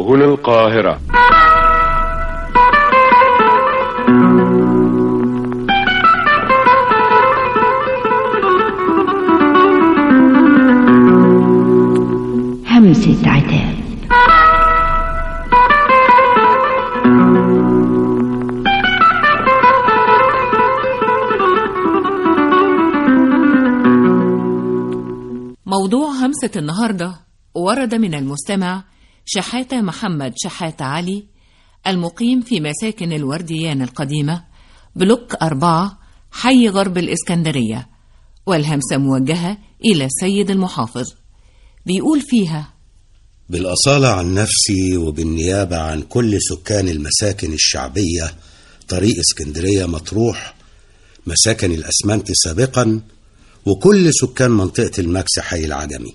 هنا القاهرة همسة عتاب موضوع همسة النهاردة ورد من المستمع شحاتة محمد شحاتة علي المقيم في مساكن الورديان القديمة بلوك أربعة حي غرب الإسكندرية والهمسة موجهة إلى السيد المحافظ بيقول فيها بالأصالة عن نفسي وبالنيابة عن كل سكان المساكن الشعبية طريق اسكندرية مطروح مساكن الأسمنت سابقا وكل سكان منطقة المكس حي العجمي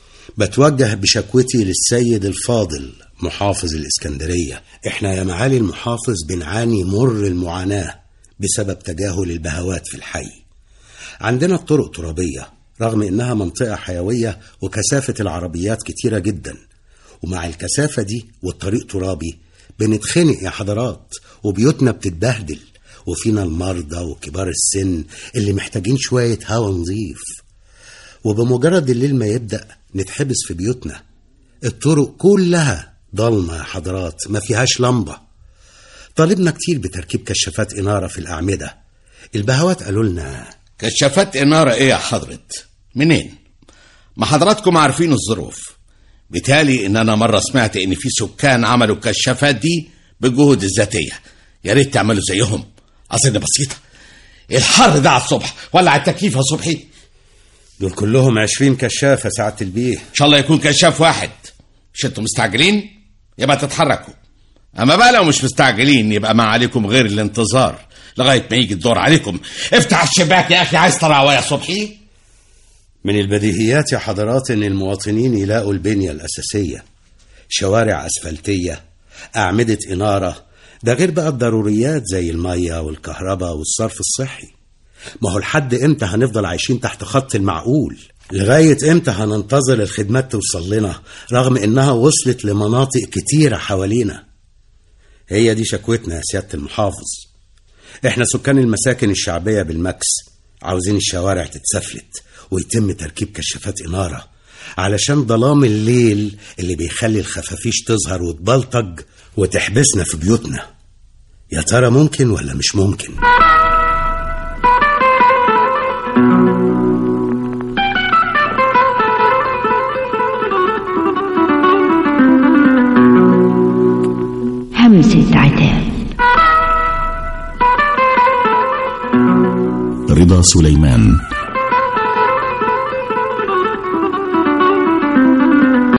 بتوجه بشكوتي للسيد الفاضل محافظ الإسكندرية احنا يا معالي المحافظ بنعاني مر المعاناة بسبب تجاهل البهوات في الحي عندنا الطرق ترابية رغم إنها منطقة حيوية وكثافة العربيات كتيرة جدا ومع الكثافة دي والطريق ترابي بنتخنق يا حضرات وبيوتنا بتتبهدل وفينا المرضى وكبار السن اللي محتاجين شوية هوا نظيف وبمجرد الليل ما يبدأ نتحبس في بيوتنا الطرق كلها ضلمة يا حضرات ما فيهاش لمبة طالبنا كتير بتركيب كشافات إنارة في الأعمدة البهوات قالوا لنا كشافات إنارة إيه يا حضرة؟ منين؟ ما حضراتكم عارفين الظروف بالتالي إن أنا مرة سمعت إن في سكان عملوا الكشافات دي بالجهود الذاتية يا ريت تعملوا زيهم أصل دي بسيطة الحر ده على الصبح ولع التكييف يا صبحي دول كلهم عشرين كشافة ساعة البيه إن شاء الله يكون كشاف واحد مش انتوا مستعجلين؟ يبقى تتحركوا أما بقى لو مش مستعجلين يبقى ما عليكم غير الانتظار لغاية ما يجي الدور عليكم افتح الشباك يا أخي عايز تراوى يا صبحي من البديهيات يا حضرات ان المواطنين يلاقوا البنية الأساسية شوارع أسفلتية أعمدة إنارة ده غير بقى الضروريات زي المية والكهرباء والصرف الصحي ما هو لحد امتى هنفضل عايشين تحت خط المعقول لغاية امتى هننتظر الخدمات توصل لنا رغم انها وصلت لمناطق كتيرة حوالينا هي دي شكوتنا يا سيادة المحافظ احنا سكان المساكن الشعبية بالمكس عاوزين الشوارع تتسفلت ويتم تركيب كشافات إنارة علشان ظلام الليل اللي بيخلي الخفافيش تظهر وتبلطج وتحبسنا في بيوتنا يا ترى ممكن ولا مش ممكن همسة عتاب رضا سليمان